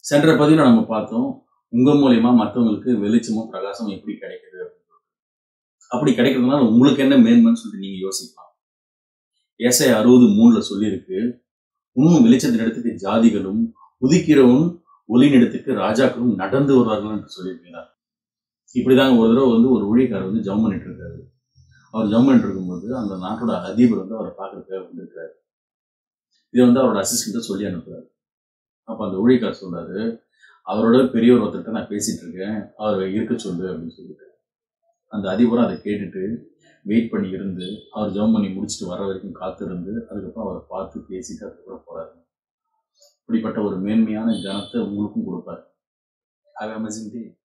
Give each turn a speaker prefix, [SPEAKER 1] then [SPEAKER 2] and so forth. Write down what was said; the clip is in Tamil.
[SPEAKER 1] சென்ற பதிவில் நம்ம பார்த்தோம் உங்க மூலியமா மற்றவங்களுக்கு வெளிச்சமும் பிரகாசமும் எப்படி கிடைக்குது அப்படின்னு சொல்லிட்டு. அப்படி கிடைக்கிறதுனால உங்களுக்கு என்ன மேன்மைன்னு சொல்லிட்டு நீங்க யோசிக்கலாம் ஏசை அறுபது மூணுல சொல்லியிருக்கு இன்னும் வெளிச்சத்தின் இடத்துக்கு ஜாதிகளும் உதிக்கிறவன் ஒளியின் இடத்துக்கு ராஜாக்களும் நடந்து வருவார்கள் என்று சொல்லியிருக்கிறார் இப்படிதாங்க ஒரு தடவை வந்து ஒரு ஊழியக்காரர் வந்து ஜம் பண்ணிட்டு இருக்காரு அவர் ஜம் பண்ணிட்டு இருக்கும்போது அந்த நாட்டோட அதிபர் வந்து அவரை பார்க்கறதுக்காக வந்திருக்காரு இதை வந்து அவரோட அசிஸ்டண்ட்டை சொல்லி அனுப்புறாரு அப்ப அந்த ஊழியக்காரர் சொல்றாரு அவரோட பெரியவர் ஒருத்தர்கிட்ட நான் பேசிட்டு இருக்கேன் அவரை இருக்க சொல்லு அப்படின்னு சொல்லிட்டு அந்த அதிபரும் அதை கேட்டுட்டு வெயிட் பண்ணி இருந்து அவர் ஜெபம் பண்ணி முடிச்சுட்டு வர வரைக்கும் காத்திருந்து அதுக்கப்புறம் அவரை பார்த்து பேசிட்டு அதுக்கப்புறம் போறாரு இப்படிப்பட்ட ஒரு மேன்மையான கனத்தை உங்களுக்கும் கொடுப்பார் ஹாவ் அமேசிங் டே